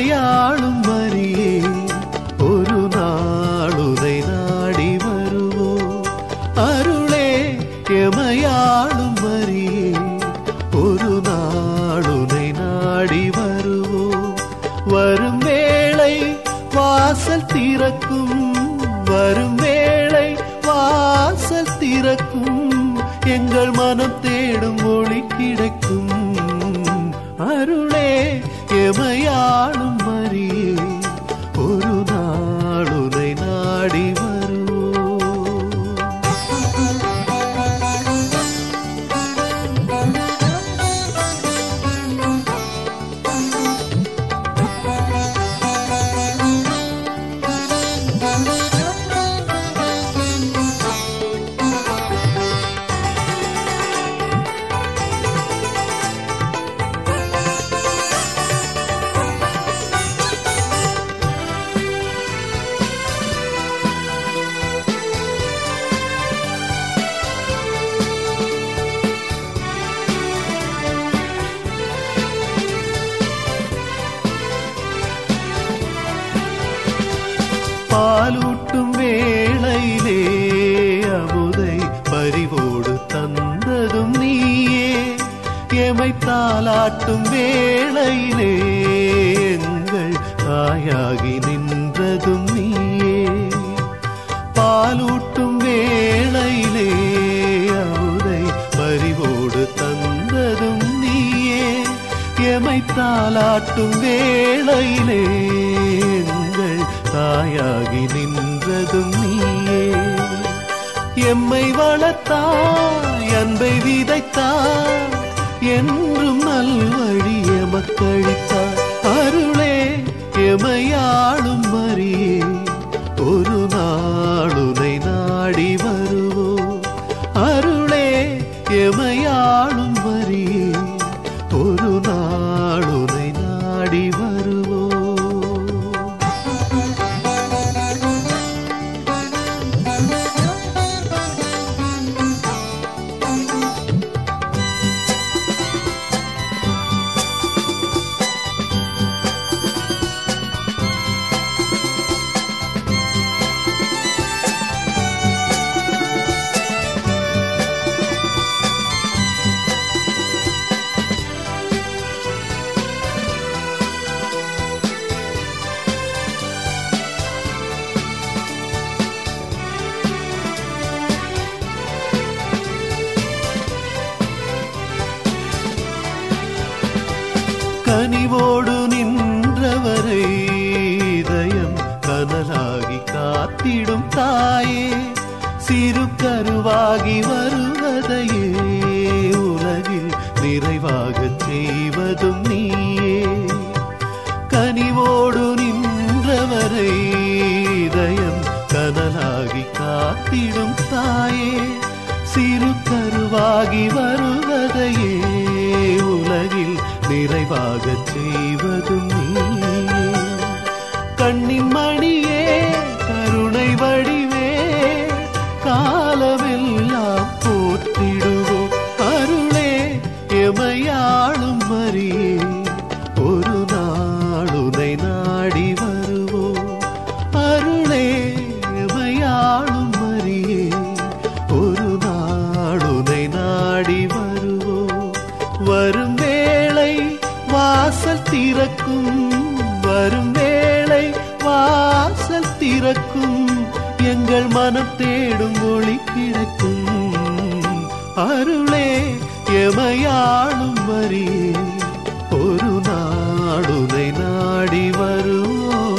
எமையாளும் மரியே ஒரு நாளுதை நாடி வருவோ அருளே எமையாளும் மரியே ஒரு நாளுனை நாடி வருவோ வரும் வேளை வாசல் திறக்கும் வரும் வேளை வாசல் திறக்கும் எங்கள் மனம் தேடும் மொழி கிடைக்கும் அருளே எமையாளும் மரியே ஒரு நாளுனை நாடி வருவோ பாலூட்டும் வேளையிலே அமுதை பறிவோடு தந்ததும் நீயே எமை தாலாட்டும் வேளையிலே எங்கள் தாயாகி நின்றதும் நீயே பாலூட்டும் வேளையிலே அமுதை பறிவோடு தந்ததும் நீயே எமை தாலாட்டும் வேளையிலே எங்கள் தாயாகி நின்றதும் நீயே எம்மை வளர்த்தாய் அன்பை விதைத்தாய் என்றும் நல்வழி எமக்கழித்தாய் அருளே எமையாளும் மரியே ஒரு நாளுனை நாடி வருவோ அருளே எமையாளும் மரியே ஒரு நாளுனை நாடி வருவோ கனிவோடு நின்றவரை இதயம் கனலாகி காத்திடும் தாயே சிறு கருவாகி வருவதையே உலகில் நிறைவாகச் செய்வதும் நீயே கனிவோடு நின்றவரை இதயம் கனலாகி காத்திடும் தாயே சிறு கருவாகி வருவதையே உலகில் நிறைவாகச் செய்வதும் நீயே கண்ணின் மணியே கருணை வடிவே காலமெல்லாம் போற்றிடுவோம் அருளே எமையாளும் மரியே ஒரு நாளுனை நாடி வருவோம் அருளே எமையாளும் மரியே ஒரு நாளுனை நாடி வருவோம் வரும் வேளை வாசல் திறக்கும் வரும் வேளை வாசல் திறக்கும் எங்கள் மனம் தேடும் ஒளி கிடைக்கும் அருளே எமையாளும் மரியே ஒரு நாடுனை நாடி வருவோம்